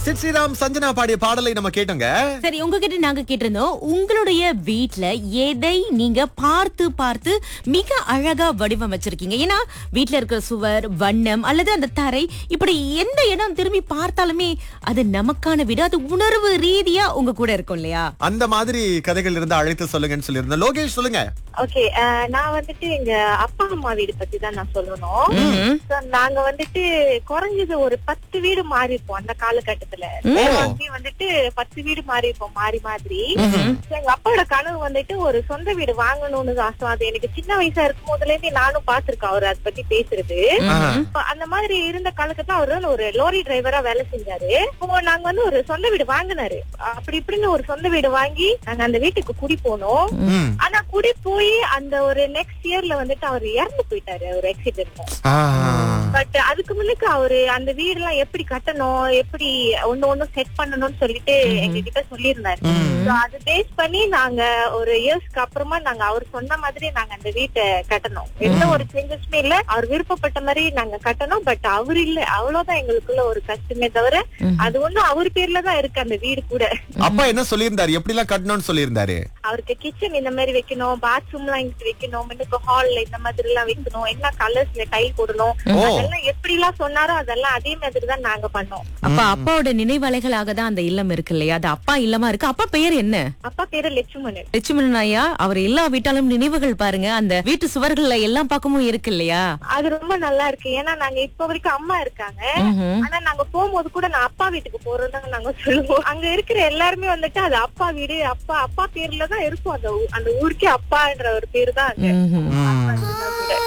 சித் ஸ்ரீராம் சஞ்சனா பாடிய பாடலை நம்ம கேட்டோங்க சரி உங்ககிட்ட நாங்க கேட்டிருந்தோம் உங்களுடைய வீட்ல எதை நீங்க பார்த்து பார்த்து மிக அழகா வடிவமைச்சிருக்கீங்க ஏன்னா வீட்ல இருக்கிற சுவர் வண்ணம் அல்லது அந்த தரை இப்படி எந்த இடம் திரும்பி பார்த்தாலுமே அது நமக்கான வீடு அது உணர்வு ரீதியா உங்க கூட இருக்கும் இல்லையா அந்த மாதிரி கதைகள் இருந்தா அழைத்து சொல்லுங்கன்னு சொல்லியிருந்தேன் லோகேஷ் சொல்லுங்க ஓகே நான் வந்துட்டு எங்க அப்பா அம்மா வீடு பத்தி தான் நான் சொல்லணும் ம்ஹும். So, நாங்க வந்துட்டு குறைஞ்சது ஒரு பத்து வீடு மாறி இருப்போம் அந்த காலகட்டத்துல ஓ. வாங்கி வந்துட்டு பத்து வீடு மாறி இருப்போம் மாறி மாதிரி So, எங்க அப்பாவோட கனவு வந்துட்டு ஒரு சொந்த வீடு வாங்கணும்னு ஆசை அது எனக்கு சின்ன வயசா இருக்கும் போதுல இருந்தே நானும் பாத்திருக்கேன் அவர் அதை பத்தி பேசுறது ஆஹா. அப்ப அந்த மாதிரி இருந்த காலகட்டத்துல அவர் வந்து ஒரு லோரி டிரைவரா வேலை செஞ்சாரு அப்போ நாங்க வந்து ஒரு சொந்த வீடு வாங்கினாரு அப்படி இப்படின்னு ஒரு சொந்த வீடு வாங்கி நாங்க அந்த வீட்டுக்கு குடி போனோம் ம். ஆனா குடி போய் அந்த ஒரு நெக்ஸ்ட் இயர்ல வந்துட்டு அவர் இறந்து போயிட்டாரு ஒரு ஆக்சிடென்ட் ஆஹா. பட் அதுக்கு முன்னுக்கு அவரு அந்த வீடு எல்லாம் எப்படி கட்டணும் எப்படி ஒண்ணு ஒண்ணு செட் பண்ணணும்னு சொல்லிட்டு எங்க கிட்ட சொல்லியிருந்தாரு So, அது பேஸ் பண்ணி நாங்க ஒரு இயர்ஸ்க்கு அப்புறமா நாங்க அவர் சொன்ன மாதிரி நாங்க அந்த வீட்டை கட்டணும் எந்த ஒரு சேஞ்சஸுமே இல்ல அவர் விருப்பப்பட்ட மாதிரி நாங்க கட்டணும் பட் அவர் இல்ல அவ்வளவுதான் எங்களுக்குள்ள ஒரு கஷ்டமே தவிர அது ஒண்ணும் அவர் பேர்ல தான் இருக்கு அந்த வீடு கூட அப்பா என்ன சொல்லியிருந்தாரு எப்படி எல்லாம் கட்டணும்னு சொல்லியிருந்தாரு அவருக்கு கிச்சன் இந்த மாதிரி வைக்கணும் பாத்ரூம் எல்லாம் இங்கிட்டு வைக்கணும் இன்னும் ஹால்ல இந்த மாதிரி எல்லாம் வைக்கணும் என்ன கலர்ஸ்ல டைல் போடணும் ஓ. அதெல்லாம் எப்படி எல்லாம் சொன்னாரோ அதெல்லாம் அதே மாதிரி தான் நாங்க பண்ணோம் அப்ப அப்பாவோட நினைவலைகளாக தான் அந்த இல்லம் இருக்கு இல்லையா அது அப்பா இல்லமா இருக்கு அப்பா பெயர் என்ன அப்பா பேரு லட்சுமணன் லட்சுமணன் ஐயா அவர் எல்லா வீட்டாலும் நினைவுகள் பாருங்க அந்த வீட்டு சுவர்கள்ல எல்லா பக்கமும் இருக்கு இல்லையா அது ரொம்ப நல்லா இருக்கு ஏன்னா நாங்க இப்ப வரைக்கும் அம்மா இருக்காங்க ம்ஹும். ஆனா நாங்க போகும்போது கூட நான் அப்பா வீட்டுக்கு போறதுதான் நாங்க சொல்லுவோம் அங்க இருக்கிற எல்லாருமே வந்துட்டு அது அப்பா வீடு அப்பா அப்பா பேர்ல தான் இருக்கும் அந்த ஊ- அந்த ஊருக்கே அப்பான்ற ஒரு பேரு தான் அங்க ம்ஹும். ம். அதுதான் கூட.